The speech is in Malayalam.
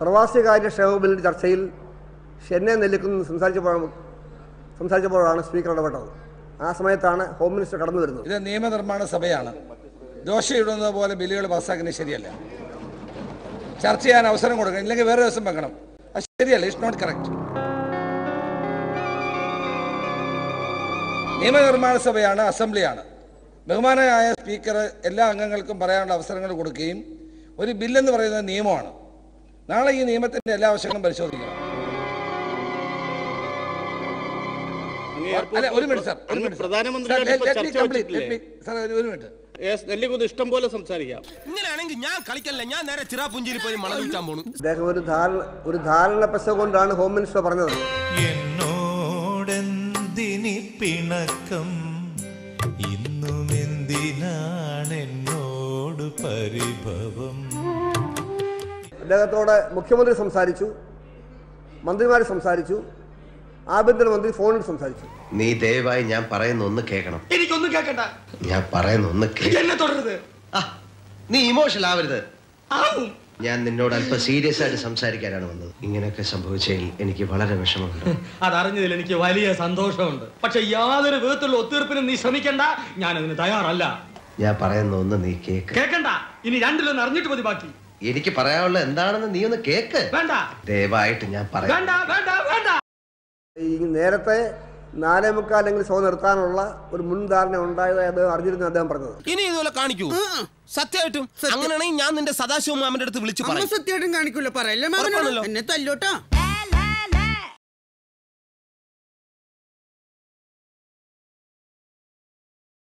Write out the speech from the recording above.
പ്രവാസികാര്യ ക്ഷേമ ബില്ലിൻ്റെ ചർച്ചയിൽ എന്നെ നെല്ലിക്കുന്ന സംസാരിച്ചപ്പോഴാണ് സംസാരിച്ചപ്പോഴാണ് സ്പീക്കർ ഇടപെട്ടത് ആ സമയത്താണ് ഹോം മിനിസ്റ്റർ കടന്നു വരുന്നത് ഇത് നിയമനിർമ്മാണ സഭയാണ് ദോഷയിടുന്നത് പോലെ ബില്ലുകൾ പാസ്സാക്കുന്നത് ശരിയല്ല ചർച്ച ചെയ്യാൻ അവസരം കൊടുക്കണം ഇല്ലെങ്കിൽ വേറെ ദിവസം വെക്കണം അത് ശരിയല്ല ഇറ്റ്സ് നോട്ട് കറക്റ്റ് നിയമനിർമ്മാണ സഭയാണ് അസംബ്ലിയാണ് ബഹുമാനായ സ്പീക്കർ എല്ലാ അംഗങ്ങൾക്കും പറയാനുള്ള അവസരങ്ങൾ കൊടുക്കുകയും ഒരു ബില്ലെന്ന് പറയുന്നത് നിയമമാണ് നാളെ ഈ നിയമത്തിന്റെ എല്ലാ വശങ്ങളും പരിശോധിക്കണം അല്ല ഒരു മിനിറ്റ് സാർ ഒരു അങ്ങ് മിനിറ്റ് സാർ. പ്രധാനമന്ത്രിയായിട്ട് സാർ, ഇപ്പോൾ let me ചർച്ച complete, let വെച്ചിട്ടില്ലേ? me- സാർ ഒരു- ഒരു മിനിറ്റ് യെസ് നെല്ലിക്കുന്ന് ഇഷ്ടം പോലെ സംസാരിക്കാം ഇങ്ങനെയാണെങ്കിൽ ഞാൻ കളിക്കല്ല ഞാൻ നേരെ ചിറാപുഞ്ചിയിൽ പോയി മണം വിൽക്കാൻ പോണു അദ്ദേഹം ഒരു ധാരണ ഒരു ധാരണ പെസ കൊണ്ടാണ് ഹോം മിനിസ്റ്റർ പറഞ്ഞത് എന്നോടെന്തിനി പിണക്കം ഇന്നും എന്തിനാണ് എന്നോട് പരിഭവം അദ്ദേഹത്തോട് മുഖ്യമന്ത്രി സംസാരിച്ചു മന്ത്രിമാർ സംസാരിച്ചു ആഭ്യന്തരമന്ത്രി ഫോണിൽ സംസാരിച്ചു നീ ദയവായി ഞാൻ പറയുന്ന ഒന്ന് കേൾക്കണം എനിക്കൊന്നും കേക്കണ്ട ഞാൻ പറയുന്ന ഒന്ന് കേൾക്കണം എന്നെ തുടരുത് നീ ഇമോഷണൽ ആവരുത് ആവും ഞാൻ നിന്നോട് അല്പം സീരിയസ് ആയിട്ട് സംസാരിക്കാനാണ് വന്നത് ഇങ്ങനെയൊക്കെ സംഭവിച്ചതിൽ എനിക്ക് വളരെ വിഷമമുണ്ട് അതറിഞ്ഞതിൽ എനിക്ക് വലിയ സന്തോഷമുണ്ട് പക്ഷെ യാതൊരു വിധത്തിലുള്ള ഒത്തീർപ്പിനും നീ ശ്രമിക്കണ്ട ഞാൻ അതിന് തയ്യാറല്ല ഞാൻ പറയുന്ന ഒന്ന് നീ കേക്ക് കേക്കണ്ട ഇനി രണ്ടിലൊന്ന് അറിഞ്ഞിട്ട് മതി ബാക്കി എനിക്ക് പറയാനുള്ള എന്താണെന്ന് നീ ഒന്ന് കേക്ക് വേണ്ട ദയവായിട്ട് ഞാൻ പറയാം വേണ്ട വേണ്ട വേണ്ട ഈ നേരത്തെ നാലേ മുക്കാലെങ്കിൽ ഷോ നിർത്താനുള്ള ഒരു മുൻധാരണ ഉണ്ടായതായി അദ്ദേഹം അറിഞ്ഞിരുന്നു അദ്ദേഹം പറഞ്ഞത് ഇനി ഇതുപോലെ കാണിക്കൂ സത്യമായിട്ടും അങ്ങനെയാണെങ്കിൽ ഞാൻ നിന്റെ സദാശിവ മാമന്റെ അടുത്ത് വിളിച്ചു പറയും സത്യമായിട്ടും കാണിക്കൂല പറയല്ലേ മാമനോട് ഉറപ്പാണല്ലോ. എന്നെ തല്ലോട്ടാ